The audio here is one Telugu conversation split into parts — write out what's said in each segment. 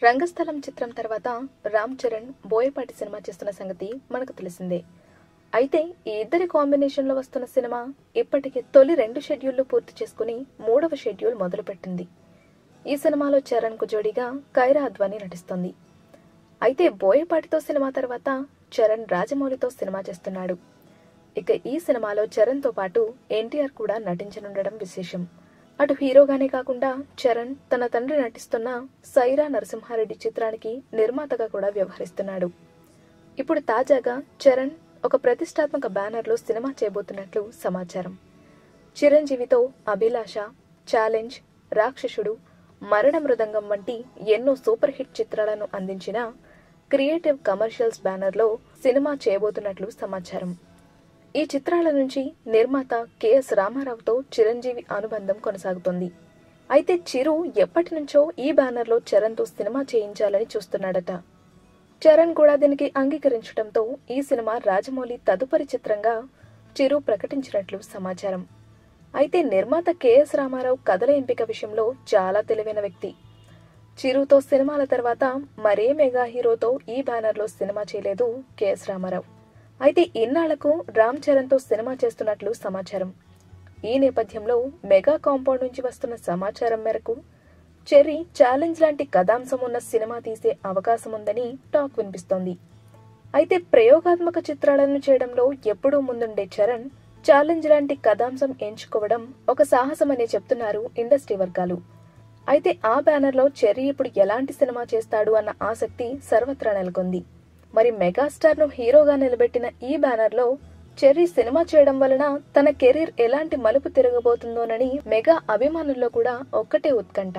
రంగస్థలం చిత్రం తర్వాత రామ్ చరణ్ బోయపాటి సినిమా చేస్తున్న సంగతి మనకు తెలిసిందే అయితే ఈ ఇద్దరి కాంబినేషన్లో వస్తున్న సినిమా ఇప్పటికే తొలి రెండు షెడ్యూళ్లు పూర్తి చేసుకుని మూడవ షెడ్యూల్ మొదలుపెట్టింది ఈ సినిమాలో చరణ్ కు జోడీగా కైరా అద్వానీ నటిస్తోంది అయితే బోయపాటితో సినిమా తర్వాత చరణ్ రాజమౌళితో సినిమా చేస్తున్నాడు ఇక ఈ సినిమాలో చరణ్తో పాటు ఎన్టీఆర్ కూడా నటించనుండడం విశేషం అటు హీరోగానే కాకుండా చరణ్ తన తండ్రి నటిస్తున్న సైరా నరసింహారెడ్డి చిత్రానికి నిర్మాతగా కూడా వ్యవహరిస్తున్నాడు ఇప్పుడు తాజాగా చరణ్ ఒక ప్రతిష్టాత్మక బ్యానర్లో సినిమా చేయబోతున్నట్లు సమాచారం చిరంజీవితో అభిలాష ఛాలెంజ్ రాక్షసుడు మరణ మృదంగం వంటి ఎన్నో సూపర్ హిట్ చిత్రాలను అందించిన క్రియేటివ్ కమర్షియల్స్ బ్యానర్లో సినిమా చేయబోతున్నట్లు సమాచారం ఈ చిత్రాల నుంచి నిర్మాత కెఎస్ రామారావుతో చిరంజీవి అనుబంధం కొనసాగుతోంది అయితే చిరు ఎప్పటి నుంచో ఈ బ్యానర్లో చరణ్తో సినిమా చేయించాలని చూస్తున్నాడట చరణ్ కూడా దీనికి అంగీకరించడంతో ఈ సినిమా రాజమౌళి తదుపరి చిత్రంగా చిరు ప్రకటించినట్లు సమాచారం అయితే నిర్మాత కెఎస్ రామారావు కథల ఎంపిక విషయంలో చాలా తెలివైన వ్యక్తి చిరుతో సినిమాల తర్వాత మరే మెగా హీరోతో ఈ బ్యానర్లో సినిమా చేయలేదు కెఎస్ రామారావు అయితే ఇన్నాళ్లకు రామ్ చరణ్తో సినిమా చేస్తున్నట్లు సమాచారం ఈ నేపథ్యంలో మెగా కాంపౌండ్ నుంచి వస్తున్న సమాచారం మేరకు చెర్రీ ఛాలెంజ్ లాంటి కథాంశం ఉన్న సినిమా తీసే అవకాశం ఉందని టాక్ వినిపిస్తోంది అయితే ప్రయోగాత్మక చిత్రాలను చేయడంలో ఎప్పుడూ ముందుండే చరణ్ ఛాలెంజ్ లాంటి కథాంశం ఎంచుకోవడం ఒక సాహసమనే చెప్తున్నారు ఇండస్ట్రీ వర్గాలు అయితే ఆ బ్యానర్లో చెర్రీ ఇప్పుడు ఎలాంటి సినిమా చేస్తాడు అన్న ఆసక్తి సర్వత్రా నెలకొంది మరి మెగాస్టార్ ను హీరోగా నిలబెట్టిన ఈ బ్యానర్లో చెర్రీ సినిమా చేయడం వలన తన కెరీర్ ఎలాంటి మలుపు తిరగబోతుందోనని మెగా అభిమానుల్లో కూడా ఒక్కటే ఉత్కంఠ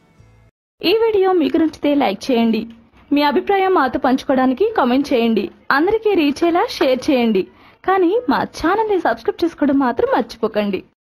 ఈ వీడియో మీకు నచ్చితే లైక్ చేయండి మీ అభిప్రాయం మాతో పంచుకోవడానికి కామెంట్ చేయండి అందరికీ రీచ్ అయ్యేలా షేర్ చేయండి కానీ మా ఛానల్ని సబ్స్క్రైబ్ చేసుకోవడం మాత్రం మర్చిపోకండి